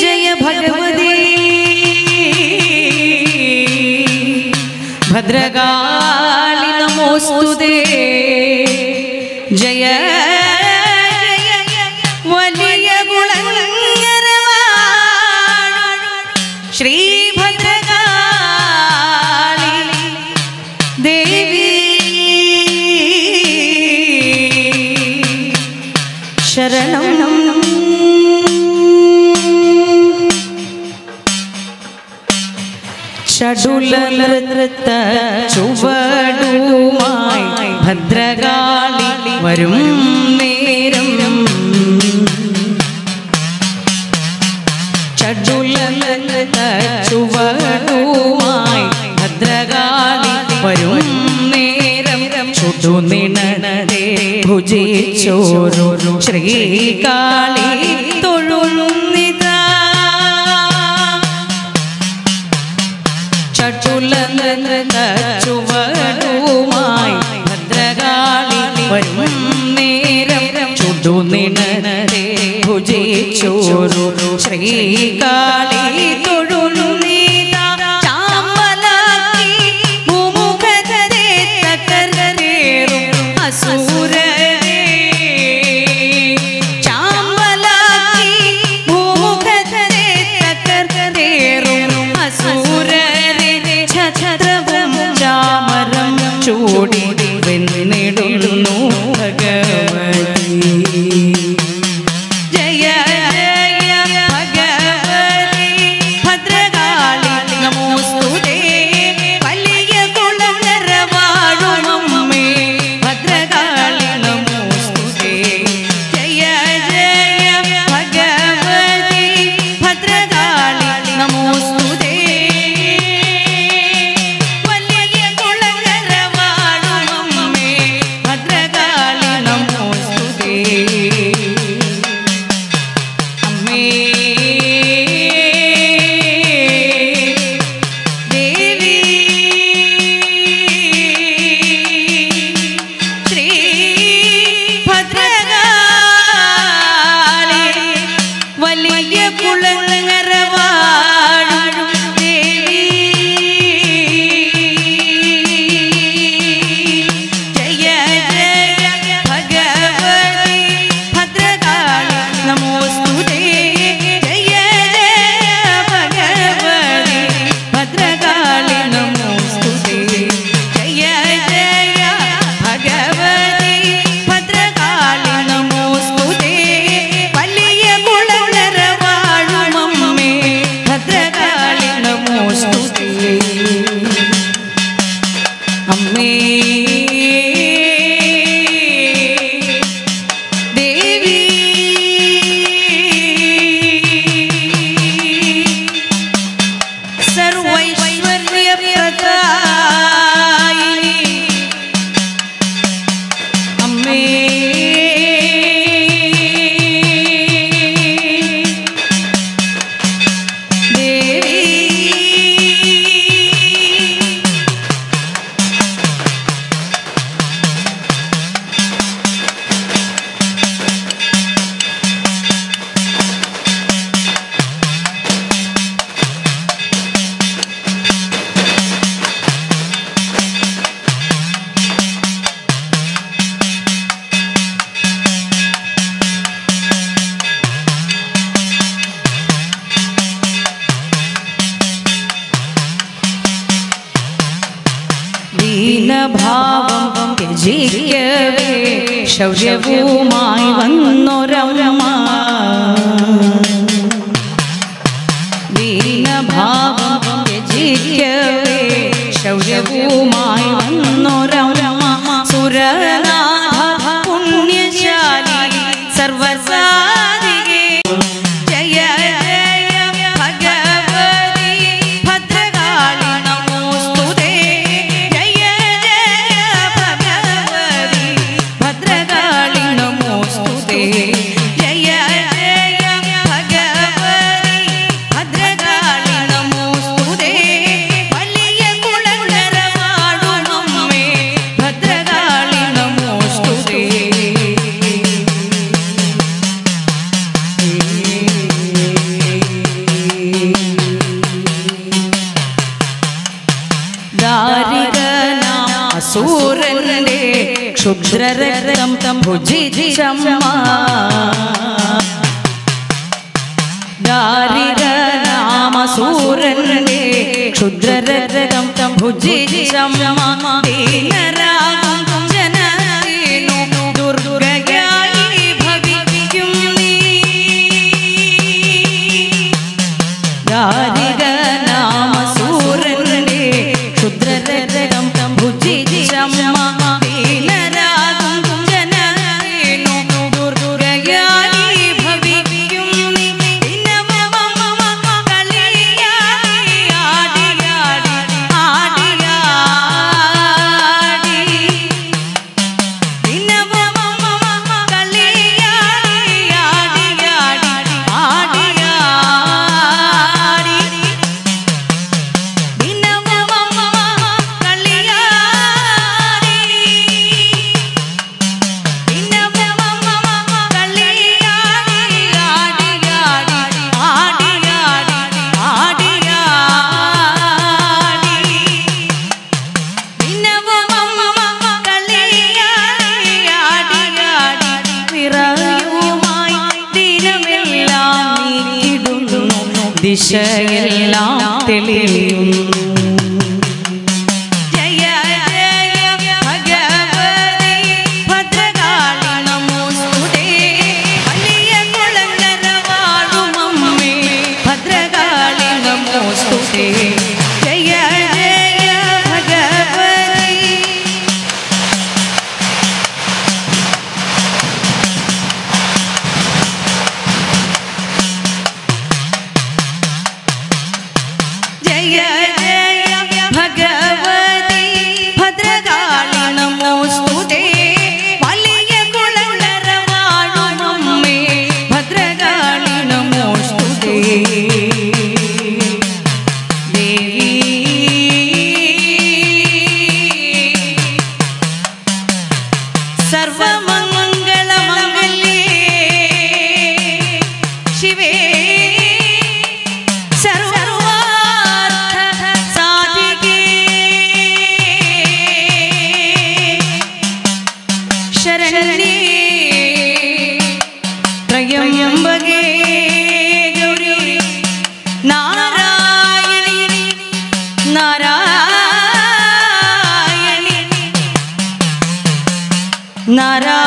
ജയ ഭഗവതി ഭദ്രകാളി നമോസ്തുതേ ജയ വലിയ ശ്രീ ഭദ്രകാളി ദേവി ശരണം ഷഡുലനൃത്ത ചുവടുമായി ഭദ്രകാളി വരും നേരം ഷഡുലനൃത്ത ചുവടുമായി ഭദ്രകാളി വരും നേരം ചുടുനിണനേ ഭുജിച്ചോരു ശ്രീകാളി തൊഴുന്നിതാ ചട്ടുലനൃത്ത ചുവടുമായി ഭദ്രകാളി വരും നേരം ചുടുനിണരെ ഭുജിച്ചോരു ശ്രീകാളി തൊഴുന്നീതാ ചാമ്പലാക്കി ഭൂമുഖത്തെ തകർന്നേറും അസൂരരെ ചാമ്പലാക്കി ഭൂമുഖത്തെ തകർന്നേറും അസൂരരെ ഛത്രവും ചാമരം ചൂടി വെന്നിടുന്നു ഭഗവതി ജയ ജയ ഭഗവതി ഭദ്രകാളി നമോസ്തുതേ വലിയ കുളനിറവാഴുമമ്മേ ഭദ്രകാളി നമോസ്തുതേ ജയ ജയ ഭഗവതി ഭദ്രകാളി നമോസ്തുതേ വലിയ കുളനിറവാഴുമമ്മേ ഭദ്രകാളി നമോസ്തുതേ അമ്മേ ദേവി ശ്രീ ഭദ്രകാളി വലിയ കുളങ്ങരവാഴും ദേവി ജയ ജയ ഭഗവതി ഭദ്രകാളി നമോസ്തുതേ ജയ ജയ ഭഗവതി ഭദ്രകാളി നമോസ്തുതേ ജയ ജയ ഭഗവതി ഭദ്രകാളി നമോസ്തുതേ വലിയ കുളനിറവാഴുമമ്മേ ഭദ്രകാളി നമോസ്തുതേ അമ്മേ ദേവി സർവൈശ്വര്യപ്രദായിനി അമ്മേ ദേവി ദീനഭാവം ത്യജിക്കവേ ശൗര്യവുമായി വന്നൊരമ്മ ദീനഭാവം ത്യജിക്കവേ ശൗര്യവുമായി വന്നൊരമ്മ സുരനാഥ പുണ്യശാലി സർവസാധികേ ജയ ജയ ഭഗവതി ഭദ്രകാളി നമോസ്തുതേ ജയ ജയ ഭഗവതി ഭദ്രകാളി നമോസ്തുതേ ജയ ജയ ഭഗവതി ഭദ്രകാളി നമോസ്തുതേ വലിയ കുളനിറവാഴുമമ്മേ ക്ഷുദ്രരക്തം തം ഭുജിച്ചമ്മ ദാരിക നാമസൂരന്റെ ക്ഷുദ്രരക്തം തം ഭുജിച്ചമ്മ ദീനരാഗം ജനത്തിനു ദുർഗയായി ഭവിക്കും നീ ദാരിക നാമസൂരന്റെ ക്ഷുദ്രരക്തം തം ഭുജിച്ചമ്മ ദീനരാഗം ജനത്തിനു ദുർഗയായി ഭവിക്കും നീ ദിനമമമ കളിയാടി ആടിയാടി ആടിയാടി ദിനമമമ കളിയാടി ആടിയാടി ആടിയാടി ദിനമമമ കളിയാടി ദിനമമമ കളിയാടി ആടിയാടി ആടിയാടി ആടിയാടി ദിശയെല്ലാം തെളിയുന്നു ജയ ജയ ഭഗവതി ഭദ്രകാളി നമോസ്തുതേ വലിയ കുളങ്ങര വാഴുമമ്മേ ഭദ്രകാളി നമോസ്തുതേ ജയ ജയ ഭഗവതി ജയ ജയ ഭഗവതി ഭദ്രകാളി നമോസ്തുതേ വലിയ കുളങ്ങര വാഴുമമ്മേ ഭദ്രകാളി നമോസ്തുതേ ദേവി സർവമംഗളമംഗല്യേ ശിവേ സർവാർത്ഥ സാധികേ ശരണ്യേ ത്രയംബകേ ഗൗരി നാരായണി നാരായണി നാരായണി